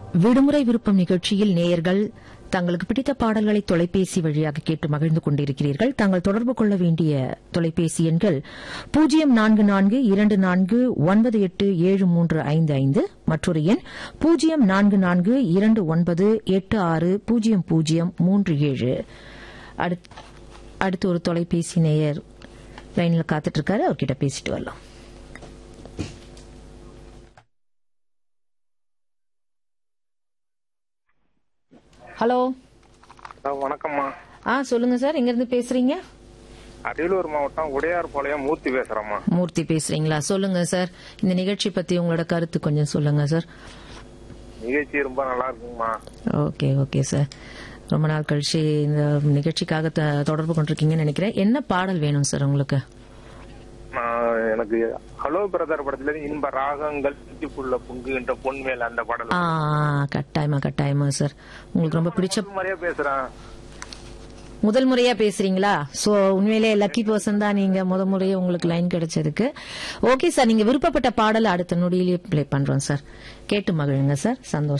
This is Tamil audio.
விடுமுறை விருப்பம் நிகழ்ச்சியில் நேயர்கள் தங்களுக்கு பிடித்த பாடல்களை தொலைபேசி வழியாக கேட்டு மகிழ்ந்து கொண்டிருக்கிறீர்கள் தாங்கள் தொடர்பு கொள்ள வேண்டிய தொலைபேசி எண்கள் பூஜ்ஜியம் நான்கு நான்கு இரண்டு நான்கு ஒன்பது எட்டு ஏழு மூன்று ஐந்து ஐந்து மற்றொரு எண் பூஜ்ஜியம் நான்கு நான்கு இரண்டு ஒன்பது எட்டு ஆறு பூஜ்ஜியம் பூஜ்ஜியம் மூன்று ஏழு அடுத்- அடுத்து ஒரு தொலைபேசி நேயர் லைன்ல காத்துட்டு இருக்காரு அவர்கிட்ட பேசிட்டு வரலாம் ஹலோ ஆ, வணக்கம்மா ஆ சொல்லுங்க சார் எங்க இருந்து பேசுறீங்க அரியலூர் மாவட்டம் உடையார்பாளையம் மூர்த்தி பேசுறேம்மா மூர்த்தி பேசுறீங்களா சொல்லுங்க சார் இந்த நிகழ்ச்சி பத்தி உங்களோட கருத்து கொஞ்சம் சொல்லுங்க சார் நிகழ்ச்சி ரொம்ப நல்லா இருக்குங்கம்மா ஓகே ஓகே சார் ரொம்ப நாள் கழிச்சு இந்த நிகழ்ச்சிக்காக த- தொடர்பு கொண்டிருக்கீங்கன்னு நினைக்கிறேன் என்ன பாடல் வேணும் சார் உங்களுக்கு நான் எனக்கு ஹலோ பிரதர் படத்துல இருந்து இன்ப ராகங்கள் புள்ள பொங்குகின்ற பொன்மேல் அந்த பாடல் ஆ கட்டாயமா கட்டாயமா சார் உங்களுக்கு ரொம்ப பிடிச்ச முதல் முறையா பேசுறேன் முதல் முறையா பேசுறீங்களா சோ உண்மையிலே லக்கி பர்சன் தான் நீங்க முத முறையே உங்களுக்கு லைன் கிடைச்சதுக்கு ஓகே சார் நீங்க விருப்பப்பட்ட பாடல் அடுத்த நொடியிலேயே ப்ளே பண்றோம் சார் கேட்டு மகிழுங்க சார் சந்தோஷம்